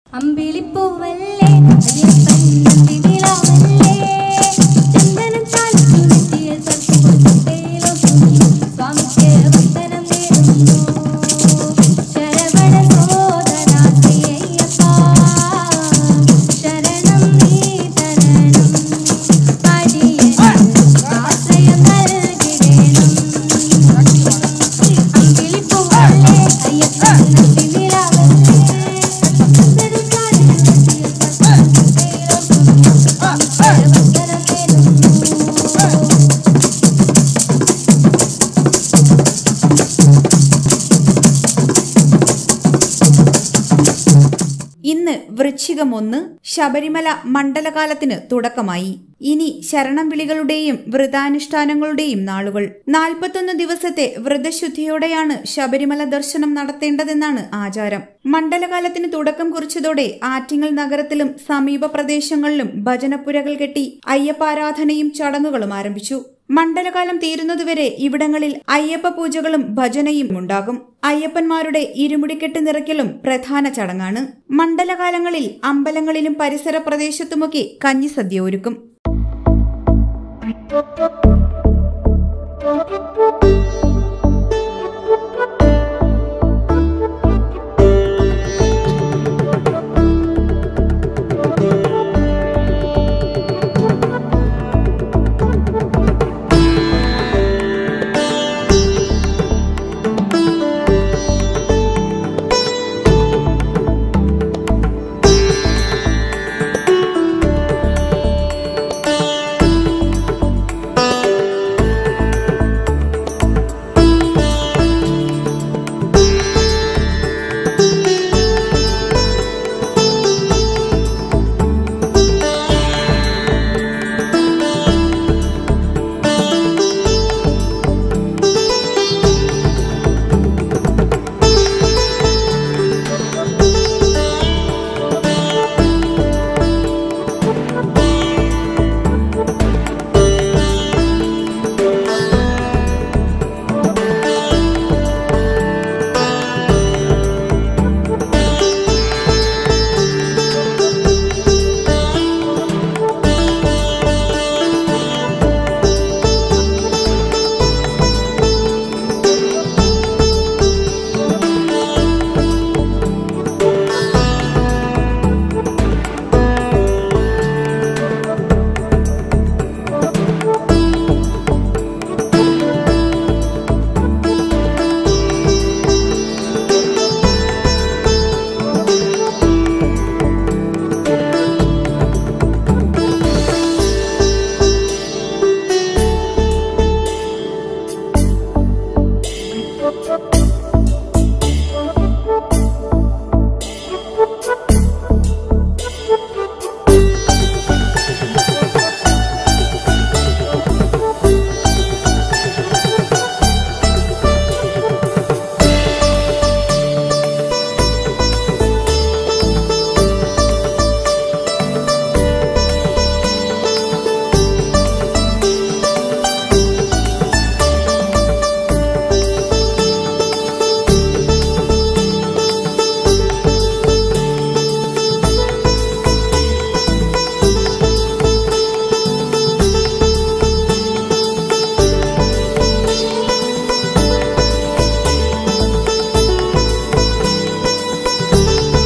അമ്പിളിപ്പൂവല്ലേ അയ്യപ്പൻ നന്ദിനിലാവല്ലേ ചന്ദനം ചാലിച്ചു നെറ്റിയിൽ സർപ്പുകൊടുത്തേലോ സ്വാമിക്ക് വന്ദനം നേരുന്നു ശരവണ സോദര ശ്രീയയ്യപ്പ ശരണം നീ തരണം അടിയന് ആശ്രയം നൽകിടേണം അമ്പിളിപ്പൂവല്ലേ അയ്യപ്പൻ നന്ദിനിലാവല്ലേ ഇന്ന് വൃശ്ചികം ഒന്ന് ശബരിമല മണ്ഡലകാലത്തിന് തുടക്കമായി ഇനി ശരണം വിളികളുടെയും വ്രതാനുഷ്ഠാനങ്ങളുടെയും നാളുകൾ നാൽപ്പത്തൊന്ന് ദിവസത്തെ വ്രതശുദ്ധിയോടെയാണ് ശബരിമല ദർശനം നടത്തേണ്ടതെന്നാണ് ആചാരം മണ്ഡലകാലത്തിന് തുടക്കം കുറിച്ചതോടെ ആറ്റിങ്ങൽ നഗരത്തിലും സമീപ പ്രദേശങ്ങളിലും ഭജനപ്പുരകൾ കെട്ടി അയ്യപ്പാരാധനയും ചടങ്ങുകളും ആരംഭിച്ചു മണ്ഡലകാലം തീരുന്നതുവരെ ഇവിടങ്ങളിൽ അയ്യപ്പ പൂജകളും ഭജനയും ഉണ്ടാകും അയ്യപ്പന്മാരുടെ ഇരുമുടിക്കെട്ട് നിറയ്ക്കലും പ്രധാന ചടങ്ങാണ് മണ്ഡലകാലങ്ങളിൽ അമ്പലങ്ങളിലും പരിസര പ്രദേശത്തുമൊക്കെ കഞ്ഞിസദ്യ ഒരുക്കും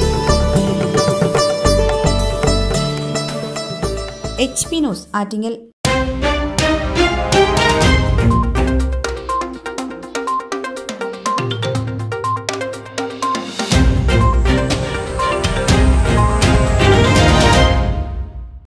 എച്ച് പി ന്യൂസ് ആറ്റിങ്ങൽ